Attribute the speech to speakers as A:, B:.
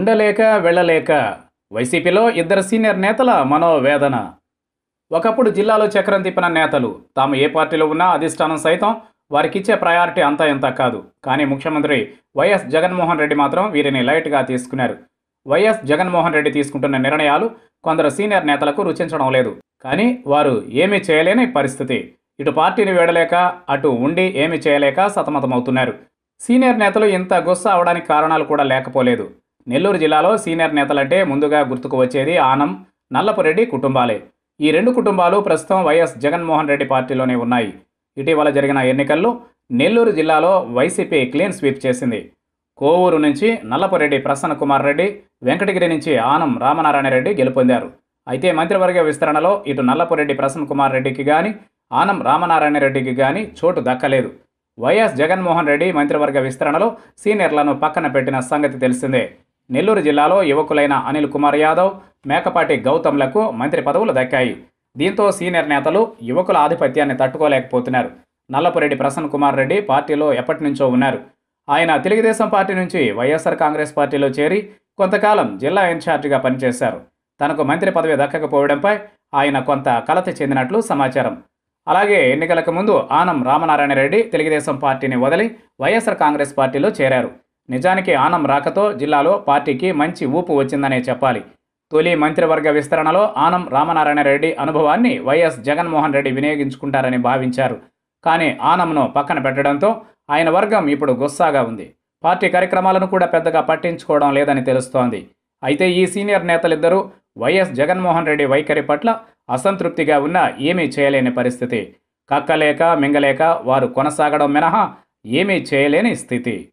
A: ఉండలేక వెళ్ళలేక వైసీపీలో ఇద్దరు సీనియర్ నేతల మనోవేదన ఒకప్పుడు జిల్లాలో చక్రం తిప్పిన నేతలు తాము ఏ పార్టీలో ఉన్నా అధిష్టానం సైతం వారికిచ్చే ప్రయారిటీ అంతా ఇంత కాదు కానీ ముఖ్యమంత్రి వైఎస్ జగన్మోహన్ రెడ్డి మాత్రం వీరిని లైట్గా తీసుకున్నారు వైఎస్ జగన్మోహన్ రెడ్డి తీసుకుంటున్న నిర్ణయాలు కొందరు సీనియర్ నేతలకు రుచించడం లేదు కానీ వారు ఏమీ చేయలేని పరిస్థితి ఇటు పార్టీని వీడలేక అటు ఉండి ఏమీ చేయలేక సతమతమవుతున్నారు సీనియర్ నేతలు ఇంత గుస్స అవడానికి కారణాలు కూడా లేకపోలేదు నెల్లూరు జిల్లాలో సీనియర్ నేతలంటే ముందుగా గుర్తుకు వచ్చేది ఆనం నల్లపురెడ్డి కుటుంబాలే ఈ రెండు కుటుంబాలు ప్రస్తుతం వైఎస్ జగన్మోహన్ రెడ్డి పార్టీలోనే ఉన్నాయి ఇటీవల జరిగిన ఎన్నికల్లో నెల్లూరు జిల్లాలో వైసీపీ క్లీన్ స్వీప్ చేసింది కోవూరు నుంచి నల్లపురెడ్డి ప్రసన్న కుమార్ రెడ్డి వెంకటగిరి నుంచి ఆనం రామనారాయణ రెడ్డి గెలుపొందారు అయితే మంత్రివర్గ విస్తరణలో ఇటు నల్లపురెడ్డి ప్రసన్న కుమార్ రెడ్డికి గాని ఆనం రామనారాయణ రెడ్డికి గాని చోటు దక్కలేదు వైఎస్ జగన్మోహన్ రెడ్డి మంత్రివర్గ విస్తరణలో సీనియర్లను పక్కన పెట్టిన సంగతి తెలిసిందే నెల్లూరు జిల్లాలో యువకులైన అనిల్ కుమార్ యాదవ్ మేకపాటి గౌతమ్లకు మంత్రి పదవులు దక్కాయి దీంతో సీనియర్ నేతలు యువకుల ఆధిపత్యాన్ని తట్టుకోలేకపోతున్నారు నల్లపురెడ్డి ప్రసన్న కుమార్ రెడ్డి పార్టీలో ఎప్పటి నుంచో ఉన్నారు ఆయన తెలుగుదేశం పార్టీ నుంచి వైఎస్ఆర్ కాంగ్రెస్ పార్టీలో చేరి కొంతకాలం జిల్లా ఇన్ఛార్జిగా పనిచేశారు తనకు మంత్రి పదవి దక్కకపోవడంపై ఆయన కొంత కలత చెందినట్లు సమాచారం అలాగే ఎన్నికలకు ముందు ఆనం రామనారాయణ రెడ్డి తెలుగుదేశం పార్టీని వదిలి వైఎస్ఆర్ కాంగ్రెస్ పార్టీలో చేరారు నిజానికి ఆనం రాకతో జిల్లాలో పార్టీకి మంచి ఊపు వచ్చిందనే చెప్పాలి తొలి మంత్రివర్గ విస్తరణలో ఆనం రామనారాయణ రెడ్డి అనుభవాన్ని వైఎస్ జగన్మోహన్ రెడ్డి వినియోగించుకుంటారని భావించారు కానీ ఆనంను పక్కన పెట్టడంతో ఆయన వర్గం ఇప్పుడు గుస్సాగా ఉంది పార్టీ కార్యక్రమాలను కూడా పెద్దగా పట్టించుకోవడం లేదని తెలుస్తోంది అయితే ఈ సీనియర్ నేతలిద్దరూ వైఎస్ జగన్మోహన్ రెడ్డి వైఖరి పట్ల అసంతృప్తిగా ఉన్నా ఏమీ చేయలేని పరిస్థితి కక్కలేక మింగలేక వారు కొనసాగడం మినహా ఏమీ చేయలేని స్థితి